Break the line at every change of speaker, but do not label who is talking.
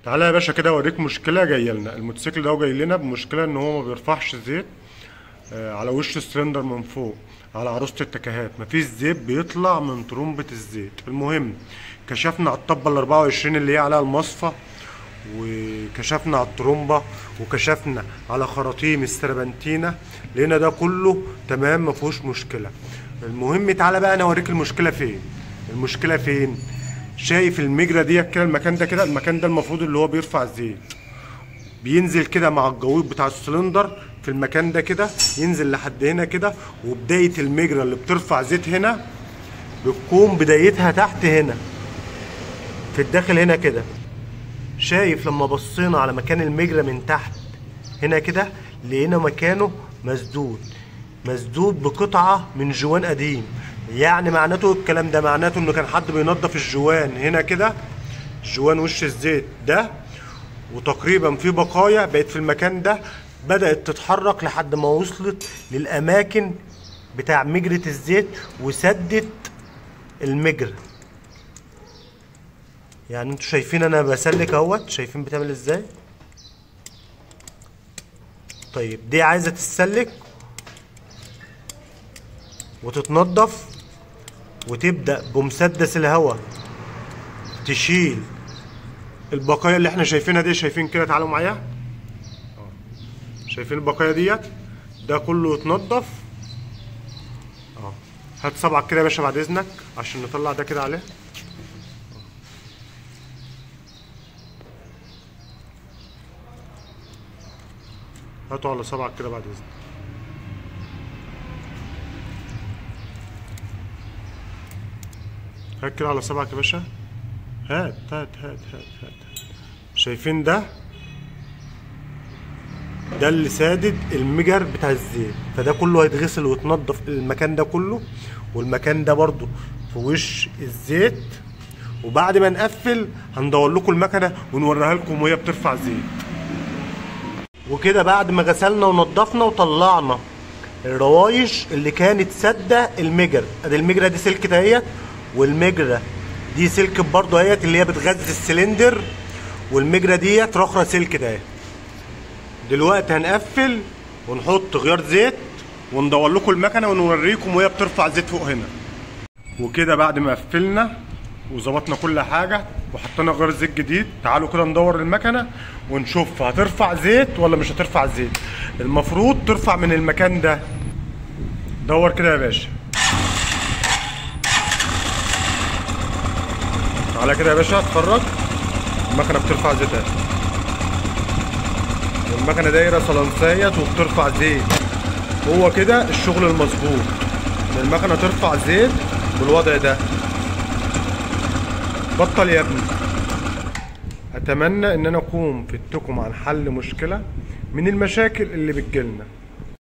تعالى يا باشا كده اوريك مشكله جايه لنا الموتوسيكل ده جاي لنا بمشكله ان هو ما بيرفعش زيت آه، على وش السلندر من فوق على عروسه التكهات مفيش زيت بيطلع من ترمبه الزيت المهم كشفنا على الطبه ال 24 اللي هي عليها المصفى وكشفنا على الترومبه وكشفنا على خراطيم السربنتينه لقينا ده كله تمام ما فيهوش مشكله المهم تعالى بقى انا اوريك المشكله فين المشكله فين شايف المجرى ديت كده المكان ده كده المكان ده المفروض اللي هو بيرفع الزيت بينزل كده مع الجويط بتاع السلندر في المكان ده كده ينزل لحد هنا كده وبداية المجرى اللي بترفع زيت هنا بتكون بدايتها تحت هنا في الداخل هنا كده شايف لما بصينا على مكان المجرى من تحت هنا كده لقينا مكانه مسدود مسدود بقطعة من جوان قديم يعني معناته الكلام ده معناته انه كان حد بينظف الجوان هنا كده جوان وش الزيت ده وتقريبا في بقايا بقت في المكان ده بدأت تتحرك لحد ما وصلت للأماكن بتاع مجرة الزيت وسدت المجرى يعني انتوا شايفين انا بسلك اهوت شايفين بتعمل ازاي طيب دي عايزه تتسلك وتتنضف وتبدا بمسدس الهواء تشيل البقايا اللي احنا شايفينها دي شايفين كده تعالوا معايا اه. شايفين البقايا ديت ده كله يتنضف اه هات صبعك كده يا باشا بعد اذنك عشان نطلع ده كده عليه هاتوا على صبعك كده بعد اذنك هات كده على صبعك يا باشا هات هات هات هات هات شايفين ده ده اللي سادد المجر بتاع الزيت فده كله هيتغسل ويتنضف المكان ده كله والمكان ده برضو في وش الزيت وبعد ما نقفل هندور لكم المكنه ونوريها لكم وهي بترفع زيت وكده بعد ما غسلنا ونضفنا وطلعنا الروايش اللي كانت سادة المجر ادي المجرة دي سلك دهيت والمجرة دي سلك برضه اهيت اللي هي بتغذي السلندر والمجرة ديت رخرة سلك ده دلوقتي هنقفل ونحط غيار زيت وندور لكم المكنه ونوريكم وهي بترفع زيت فوق هنا وكده بعد ما قفلنا وظبطنا كل حاجه وحطينا غيار زيت جديد تعالوا كده ندور المكنه ونشوف هترفع زيت ولا مش هترفع زيت المفروض ترفع من المكان ده دور كده يا باشا تعالى كده يا باشا اتفرج المكنه بترفع زيت اهي والمكنه دايره صلنسيت وبترفع زيت هو كده الشغل المظبوط ان المكنه ترفع زيت بالوضع ده بطل يا ابني اتمنى ان انا اكون فدتكم عن حل مشكله من المشاكل اللي بتجيلنا